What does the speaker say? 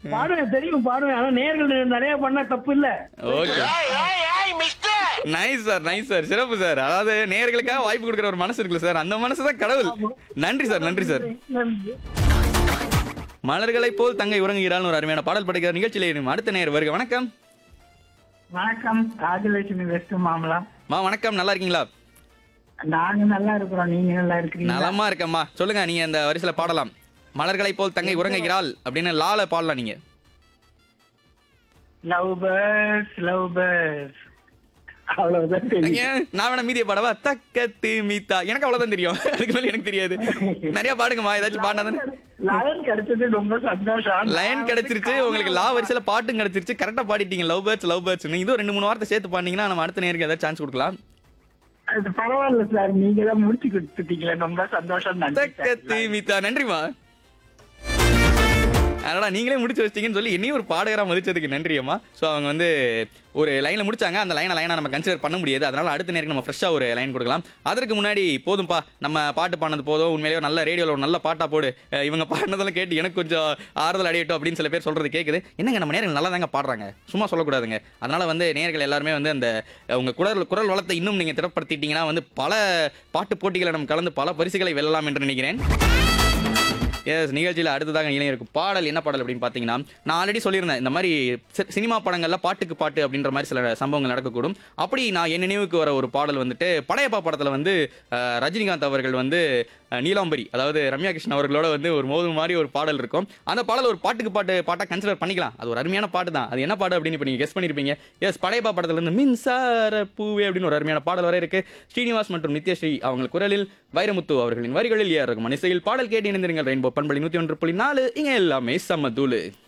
பாடுவேன் தெரியும் பாடுவேன் ஆனா நேர்கள் நிறைய பண்ணா தப்பு இல்ல okay nice sir nice sir சிறப்பு சார் அதாவது நேயர்களுக்காக வாய்ப்பு கொடுக்குற ஒரு மனசு இருக்குல்ல சார் அந்த மனசு தான் கடவுள் நன்றி சார் நன்றி சார் நன்றி. மலர்களைப் போல் தங்கை உறங்குகிறாள்னு ஒரு அருமையான பாடல் படிக்கிற நிகழ்ச்சியில இனிமே அடுத்த நேர் வருக வணக்கம் வணக்கம் ராஜலட்சுமி வெஸ்ட் மாமலாம் மா வணக்கம் நல்லா இருக்கீங்களா நாங்க நல்லா இருக்கிறோம் நீங்க நல்லா இருக்கிறீங்க நலமா இருக்கம்மா சொல்லுங்க நீங்க அந்த வரிசையில பாடலாம் மலர்களைப் போல் தங்கை உறங்குகிறாள் அப்படின்னு லால பாடலாம் நீங்க லவ் பேர்ஸ் லவ் பேர்ஸ் அவ்வளவுதான் தெரியும் ஏன், நான் வேணா மீதியை பாடவா தக்கத்து மீத்தா எனக்கு அவ்வளவுதான் தெரியும் அதுக்கு மேல எனக்கு தெரியாது நிறைய பாடுங்கம்மா ஏதாச்சும் பாடினா லயன் கிடைச்சது ரொம்ப சந்தோஷம் லைன் கிடைச்சிருச்சு உங்களுக்கு லா வரிசையில பாட்டும் கிடைச்சிருச்சு கரெக்டா பாடிட்டீங்க லவ் பேர்ட்ஸ் லவ் பேர்ட்ஸ் இதுவும் ரெண்டு மூணு வார்த்தை சேர்த்து பாடினீங்கன்னா நம்ம அடுத்த நேருக்கு ஏதாவது சான்ஸ் கொடுக்கலாம் அது பரவாயில்ல சார் நீங்க தான் முடிச்சு கொடுத்துட்டீங்களே ரொம்ப சந்தோஷம் நன்றி sir. தக்கத்து மீத்தா நன்றிமா அதனால நீங்களே முடிச்சு வச்சிட்டீங்கன்னு சொல்லி என்னையும் ஒரு பாடகரா மதிச்சதுக்கு நன்றி அம்மா ஸோ அவங்க வந்து ஒரு லைனை முடிச்சாங்க அந்த லைனை லைனை நம்ம கன்சிடர் பண்ண முடியாது அதனால அடுத்த நேரம் நம்ம ஃப்ரெஷ்ஷாக ஒரு லைன் கொடுக்கலாம் அதற்கு முன்னாடி போதும்பா நம்ம பாட்டு பாடினது போதும் உண்மையிலேயே ஒரு நல்ல ரேடியோவில் ஒரு நல்ல பாட்டா போடு அஹ் இவங்க பாடினதெல்லாம் கேட்டு எனக்கு கொஞ்சம் ஆறுதல் அடையட்டும் அப்படின்னு சில பேர் சொல்றது கேட்குது என்னங்க நம்ம நேரங்கள் நல்லா தாங்க பாடுறாங்க சும்மா சொல்லக்கூடாதுங்க அதனால வந்து நேர்கள் எல்லாருமே வந்து அந்த அஹ், உங்க குரல் குரல் வளத்தை இன்னும் நீங்க திறப்படுத்திட்டீங்கன்னா வந்து பல பாட்டு போட்டிகளை நம்ம கலந்து பல பரிசுகளை வெல்லலாம் என்று நினைக்கிறேன் எஸ் நிகழ்ச்சியில் அடுத்ததாக இளைஞருக்கு பாடல் என்ன பாடல் அப்படின்னு பார்த்தீங்கன்னா நான் ஆல்ரெடி சொல்லியிருந்தேன் இந்த மாதிரி சி- சினிமா படங்கள்ல பாட்டுக்கு பாட்டு அப்படின்ற மாதிரி சில சம்பவங்கள் நடக்கக்கூடும் அப்படி நான் என் நினைவுக்கு வர ஒரு பாடல் வந்துட்டு படையப்பா படத்தில் வந்து அஹ், ரஜினிகாந்த் அவர்கள் வந்து அஹ், நீலாம்பரி அதாவது ரம்யா கிருஷ்ணன் அவர்களோட வந்து ஒரு மோதும் மாதிரி ஒரு பாடல் இருக்கும் அந்த பாடல் ஒரு பாட்டுக்கு பாட்டு பாட்டாக கன்சிடர் பண்ணிக்கலாம் அது ஒரு அருமையான பாட்டு தான் அது என்ன பாடு அப்படின்னு இப்போ நீங்கள் கெஸ் பண்ணியிருப்பீங்க எஸ் படையப்பா படத்துல இருந்து மின்சார பூவே அப்படின்னு ஒரு அருமையான பாடல் வர இருக்கு ஸ்ரீனிவாஸ் மற்றும் நித்யஸ்ரீ அவங்க குரலில் வைரமுத்து அவர்களின் வரிகளில் ஏற இருக்கும் இசையில் பாடல் கேட்டு இணைந்திருங்கள் ரெயின்போ பண்பலி நூற்றி ஒன்று புள்ளி நாலு இங்கே எல்லாமே சமதூளு